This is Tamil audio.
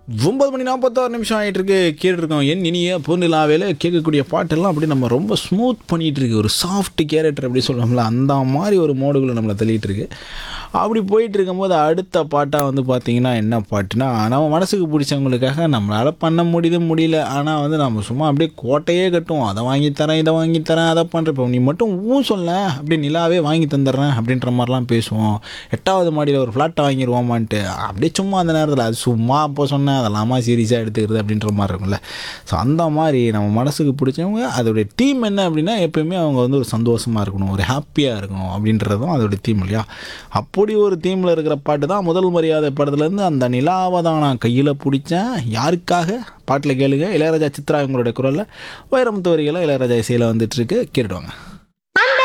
ஒன்பது மணி நாற்பத்தாறு நிமிஷம் ஆகிட்டு இருக்கு கேட்டுருக்கோம் என் இனிய பூநிலாவையில் கேட்கக்கூடிய பாட்டெல்லாம் அப்படி நம்ம ரொம்ப ஸ்மூத் பண்ணிகிட்டு இருக்கு ஒரு சாஃப்ட் கேரக்டர் அப்படி சொல்லலாம்ல அந்த மாதிரி ஒரு மோடுகளை நம்மளை தள்ளிட்டு இருக்கு அப்படி போயிட்டு இருக்கும்போது அடுத்த பாட்டாக வந்து பார்த்தீங்கன்னா என்ன பாட்டுனா நம்ம மனசுக்கு பிடிச்சவங்களுக்காக நம்மளால் பண்ண முடியுது முடியல ஆனால் வந்து நம்ம சும்மா அப்படியே கோட்டையே கட்டுவோம் அதை வாங்கி தரேன் இதை வாங்கி தரேன் அதை பண்ணுறேன் இப்போ நீ மட்டும் ஊ சொல்ல அப்படியே நிலாவே வாங்கி தந்துடுறேன் அப்படின்ற மாதிரிலாம் பேசுவோம் எட்டாவது மாடியில் ஒரு ஃப்ளாட்டை வாங்கிடுவோமான்ட்டு அப்படியே சும்மா அந்த நேரத்தில் அது சும்மா அப்போ சொன்னேன் அதெல்லாமா சீரியஸாக எடுத்துக்கிறது அப்படின்ற மாதிரி இருக்கும்ல ஸோ அந்த மாதிரி நம்ம மனசுக்கு பிடிச்சவங்க அதோடைய தீம் என்ன அப்படின்னா எப்பயுமே அவங்க வந்து ஒரு சந்தோஷமாக இருக்கணும் ஒரு ஹாப்பியாக இருக்கணும் அப்படின்றதும் அதோடைய தீம் இல்லையா அப்படி ஒரு தீமில் இருக்கிற பாட்டு தான் முதல் மரியாதை படத்துலேருந்து அந்த நிலாவை தான் நான் கையில் பிடிச்சேன் யாருக்காக பாட்டில் கேளுங்க இளையராஜா சித்ரா இவங்களுடைய குரலில் வைரமுத்து வரிகளை இளையராஜா இசையில் வந்துட்டுருக்கு கேட்டுடுவாங்க